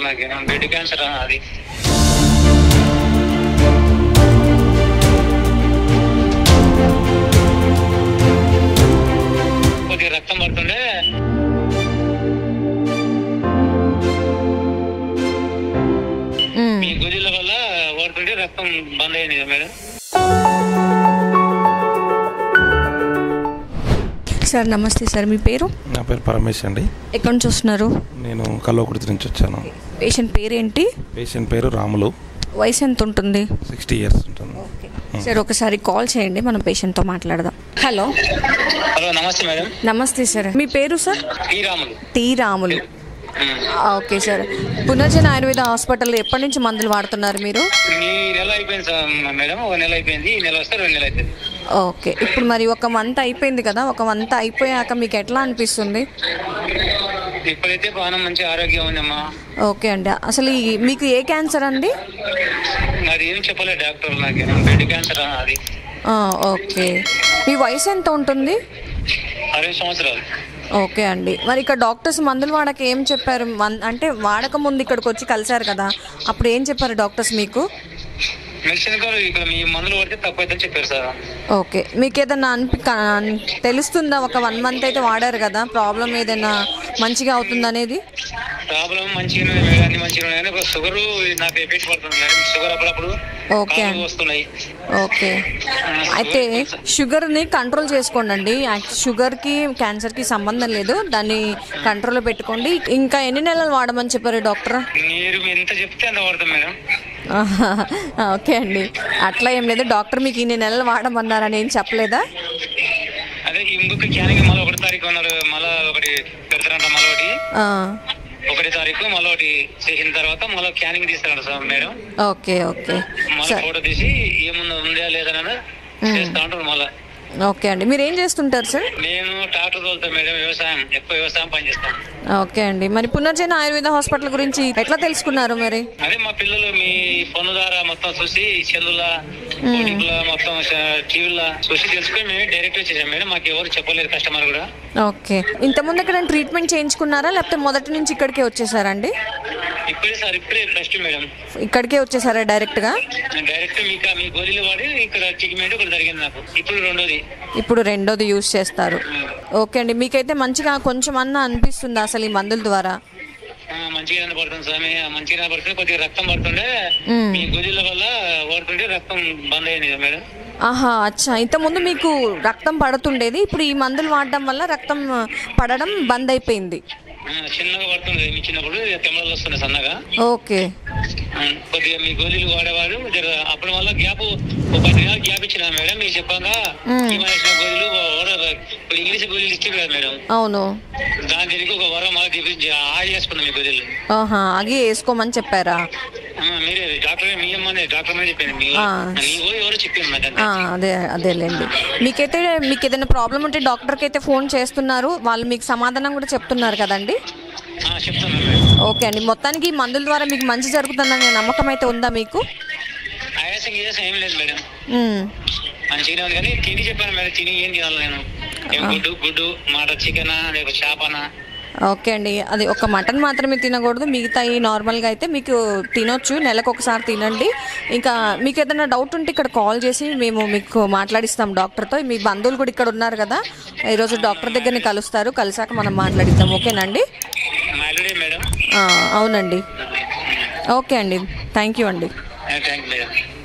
నాకు blood cancer అది కొద్దిగా రక్తం పడుతుండే మ్మ్. మీ గుదిల వల్ల పడుతుంటే రక్తం బంద్ అయింది కదా మేడం సార్ నమస్తే సార్ మీ పేరు నా పేరు పరమేశ్ అండి ఎక్కడి నుంచి వస్తున్నారు నేను కల్లోకుర్తి నుంచి వచ్చాను పేషెంట్ పేరేంటి పేషెంట్ పేరు రాములు వయసు ఎంత ఉంటుంది సిక్స్టీ ఇయర్స్ ఉంటాను సార్ ఒకసారి కాల్ చేయండి మనం పేషెంట్తో మాట్లాడదాం హలో హలో నమస్తే మేడం నమస్తే సార్ మీ పేరు సార్ ఈ రాములు టీ రాములు ఉమ్. ఆ, ఓకే సార్ పునర్జన ఆయుర్వేద హాస్పిటల్లో ఎప్పటి నుంచి మందులు వాడుతున్నారు మీరు ఈ నెల అయిపోయింది సార్ మేడం ఒక నెల అయిపోయింది ఈ నెల వస్తే రెండు నెలలు అవుతుంది ఓకే ఇప్పుడు మరి ఒక మంత్ అయిపోయింది కదా ఒక మంత్ అయిపోయాక మీకు ఎట్లా అనిపిస్తుంది ఇప్పుడైతే బాగా మంచి ఆరోగ్యం ఉందమ్మా ఓకే అండి అసలు ఈ- మీకు ఏ క్యాన్సర్ అండి అది ఏం చెప్పలేదు డాక్టర్ నాకు బ్లడ్ క్యాన్సర్ అది ఆ, ఓకే మీ వయసు ఎంత ఉంటుంది అరవై సంవత్సరాలు ఓకే అండి మరి ఇక్కడ డాక్టర్స్ మందులు వాడక ఏం చెప్పారు మన్- అంటే వాడక ముందు ఇక్కడికి వచ్చి కలిశారు కదా అప్పుడు ఏం చెప్పారు డాక్టర్స్ మీకు మెడిసిన్ కూడా ఇక్కడ మీ మందులు పడితే తక్కువ అవుతుందని చెప్పారు సార్ ఓకే మీకు ఏదైనా అనిపి క- తెలుస్తుందా ఒక వన్ మంత్ అయితే వాడారు కదా ప్రాబ్లం ఏదైనా మంచిగా అవుతుంది అనేది ప్రాబ్లం మంచిగా ఉన్నాయి అన్ని మంచిగా ఉన్నాయి కానీ షుగర్ నాకు ఎఫెక్ట్ పడుతుంది మేడం షుగర్ అప్పుడప్పుడు ఓకే. కాళ్ళు వస్తున్నాయి ఓకే అయితే షుగర్ని కంట్రోల్ చేసుకోండి షుగర్కి క్యాన్సర్కి సంబంధం లేదు దాన్ని కంట్రోల్లో పెట్టుకోండి ఇంకా ఎన్ని నెలలు వాడమని చెప్పారు డాక్టర్ మీరు ఎంత చెప్తే అంత పడుతుంది మేడం ఆహా, ఓకే అండి అట్లా ఏం లేదు డాక్టర్ మీకు ఇన్ని నెలలు వాడమన్నారని ఏం చెప్పలేదా అదే ఇంకొక క్యానింగ్ మళ్ళీ ఒకటి తారీఖు ఉన్నారు మళ్ళీ ఒకటి పెడతారంట మళ్ళీ ఒకటి ఆ, ఒకటి తారీఖు మళ్ళీ ఒకటి చేసిన తర్వాత మళ్ళీ క్యానింగ్ తీస్తారంట సార్ మేడం ఓకే ఓకే మళ్ళీ సరే ఫోటో తీసి ఏముందా ఉందా లేదని చేస్తా ఉంటారు మళ్ళీ ఓకే అండి మీరు ఏం చేస్తుంటారు సార్ నేను ట్రాక్టర్ తోలుతా మేడం వ్యవసాయం ఎక్కువ వ్యవసాయం పని చేస్తాను ఓకే అండి మరి పునర్జన ఆయుర్వేద హాస్పిటల్ గురించి ఎట్లా తెలుసుకున్నారు మరి అదే మా పిల్లలు మీ ఫోన్ ద్వారా మొత్తం చూసి సెల్లుల ఓటీపీల మొత్తం టీవీల చూసి తెలుసుకొని మేము డైరెక్ట్ వచ్చేసాం మేడం మాకు ఎవరు చెప్పలేదు కస్టమర్ కూడా ఓకే ఇంతకుముందు ఎక్కడ ట్రీట్మెంట్ చేయించుకున్నారా లేకపోతే మొదటి నుంచి ఇక్కడికే వచ్చేసారండి ఇప్పుడే సార్ ఇప్పుడే ఫస్ట్ మేడం ఇక్కడికే వచ్చేసారా డైరెక్ట్గా డైరెక్ట్ మీకు మీ గోళీలు వాడి ఇక్కడ ట్రీట్మెంట్ ఇక్కడ జరిగింది నాకు ఇప్పుడు రెండోది ఇప్పుడు రెండోది యూజ్ చేస్తారు ఓకే అండి మీకైతే మంచిగా కొంచెం అన్న అనిపిస్తుందా అసలు ఈ మందుల ద్వారా ఆ, మంచిగా పడుతుంది స్వామి మంచిగా పడుతుంది కొద్దిగా రక్తం పడుతుండే మ్మ్. మీ గోళీల వల్ల పడుతుంటే రక్తం బంద్ అయింది కదా మేడం ఆహా అచ్చా ఇంతకుముందు మీకు రక్తం పడుతుండేది ఇప్పుడు ఈ మందులు వాడడం వల్ల రక్తం పడడం బంద్ అయిపోయింది ఆ, చిన్నగా పడుతుంది మీ చిన్నప్పుడు తెమ్మలు వస్తుంది సన్నగా ఓకే ఆ, కొద్దిగా మీ గోళీలు వాడేవారు జర అప్పుడు వల్ల గ్యాప్ ఒక పది దినాలు గ్యాప్ ఇచ్చిన మేడం మీరు చెప్పాక మ్మ్. ఇవ్వాల్సిన గోళీలు వాడ- ఇప్పుడు ఇంగ్లీష్ గోళీలు ఇచ్చారు కదా మేడం అవును దాని దీనికి ఒక వరం మళ్ళీ తీపించి ఆడి చేసుకున్నాం మీ గోళీలు ఆహా అగి వేసుకోమని చెప్పారా ఆ, మీరే డాక్టర్ మీ అమ్మనే డాక్టర్ మీద చెప్పింది మీ ఆ. మీ ఊరు ఎవరు చెప్పింది నాకు ఆ, అదే అదేలేండి మీకైతే మీకు ఏదైనా ప్రాబ్లం ఉంటే డాక్టర్కి అయితే ఫోన్ చేస్తున్నారు వాళ్ళు మీకు సమాధానం కూడా చెప్తున్నారు కదండి ఆ, చెప్తాను మేడం ఓకే అండి మొత్తానికి ఈ మందుల ద్వారా మీకు మంచి జరుగుతుందనే నమ్మకం అయితే ఉందా మీకు ఆయాసం గీయాసం ఏం లేదు మేడం మ్మ్. మంచిగానే ఉంది కానీ తిని చెప్పాను మేడం తిని ఏం తినాలి నేను ఏం గుడ్డు గుడ్డు మాట చికెన్ లేకపోతే చేపనా ఓకే అండి అది ఒక మటన్ మాత్రమే తినకూడదు మిగతా ఈ నార్మల్గా అయితే మీకు తినొచ్చు నెలకు ఒకసారి తినండి ఇంకా మీకు ఏదైనా డౌట్ ఉంటే ఇక్కడ కాల్ చేసి మేము మీకు మాట్లాడిస్తాం డాక్టర్తో మీ బంధువులు కూడా ఇక్కడ ఉన్నారు కదా ఈరోజు డాక్టర్ దగ్గరని కలుస్తారు కలిసాక మనం మాట్లాడిద్దాం ఓకేనండి మాల్రెడీ మేడం ఆ, అవునండి ఓకే అండి థ్యాంక్ యూ అండి థ్యాంక్ యూ మేడం